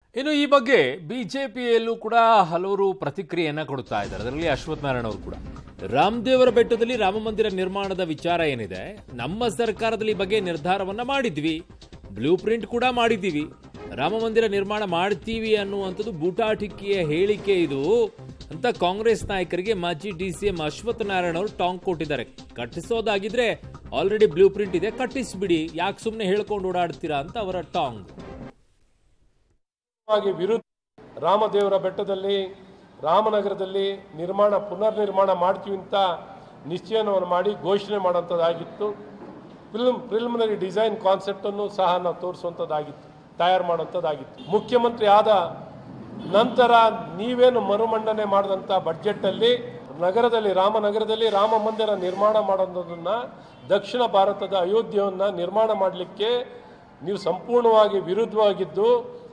ಇನ್ನು ಈ ಬಗ್ಗೆ ಬಿಜೆಪಿಯಲ್ಲೂ ಕೂಡ ಹಲವರು ಪ್ರತಿಕ್ರಿಯೆಯನ್ನ ಕೊಡ್ತಾ ಇದ್ದಾರೆ ಅದರಲ್ಲಿ ಅಶ್ವಥ್ ನಾರಾಯಣ ಅವರು ಕೂಡ ರಾಮದೇವರ ಬೆಟ್ಟದಲ್ಲಿ ರಾಮ ಮಂದಿರ ನಿರ್ಮಾಣದ ವಿಚಾರ ಏನಿದೆ ನಮ್ಮ ಸರ್ಕಾರದಲ್ಲಿ ಈ ಬಗ್ಗೆ ನಿರ್ಧಾರವನ್ನ ಮಾಡಿದ್ವಿ ಬ್ಲೂ ಪ್ರಿಂಟ್ ಕೂಡ ಮಾಡಿದ್ದೀವಿ ರಾಮ ಮಂದಿರ ನಿರ್ಮಾಣ ಮಾಡ್ತೀವಿ ಅನ್ನುವಂಥದ್ದು ಬೂಟಾಟಿಕೆಯ ಹೇಳಿಕೆ ಇದು ಅಂತ ಕಾಂಗ್ರೆಸ್ ನಾಯಕರಿಗೆ ಮಾಜಿ D C M Ashwath Narayana ಅವರು ಟಾಂಗ್ ಕೊಟ್ಟಿದ್ದಾರೆ ಕಟ್ಟಿಸೋದಾಗಿದ್ರೆ ಆಲ್ರೆಡಿ ಬ್ಲೂ ಪ್ರಿಂಟ್ ಇದೆ ಕಟ್ಟಿಸ್ಬಿಡಿ ಯಾಕೆ ಸುಮ್ಮನೆ ಹೇಳ್ಕೊಂಡು ಓಡಾಡ್ತೀರಾ ಅಂತ ಅವರ ಟಾಂಗ್ ವಾಗಿ ವಿರುದ್ಧ ರಾಮದೇವರ ಬೆಟ್ಟದಲ್ಲಿ ರಾಮನಗರದಲ್ಲಿ ನಿರ್ಮಾಣ ಪುನರ್ ನಿರ್ಮಾಣ ಮಾಡ್ತೀವಿ ಅಂತ ನಿಶ್ಚಯವನ್ನು ಮಾಡಿ ಘೋಷಣೆ ಮಾಡುವಂಥದ್ದಾಗಿತ್ತು ಫಿಲ್ಮ್ ಪ್ರಿಲಿಮಿನರಿ ಡಿಸೈನ್ ಕಾನ್ಸೆಪ್ಟನ್ನು ಸಹ ನಾವು ತೋರಿಸುವಂಥದ್ದಾಗಿತ್ತು ತಯಾರು ಮಾಡುವಂಥದ್ದಾಗಿತ್ತು ಮುಖ್ಯಮಂತ್ರಿ ಆದ ನಂತರ ನೀವೇನು ಮರುಮಂಡನೆ ಮಾಡಿದಂಥ ಬಡ್ಜೆಟ್ಟಲ್ಲಿ ನಗರದಲ್ಲಿ ರಾಮನಗರದಲ್ಲಿ ರಾಮ ಮಂದಿರ ನಿರ್ಮಾಣ ಮಾಡೋದನ್ನ ದಕ್ಷಿಣ ಭಾರತದ ಅಯೋಧ್ಯೆಯನ್ನು ನಿರ್ಮಾಣ ಮಾಡಲಿಕ್ಕೆ ನೀವು ಸಂಪೂರ್ಣವಾಗಿ ವಿರುದ್ಧವಾಗಿದ್ದು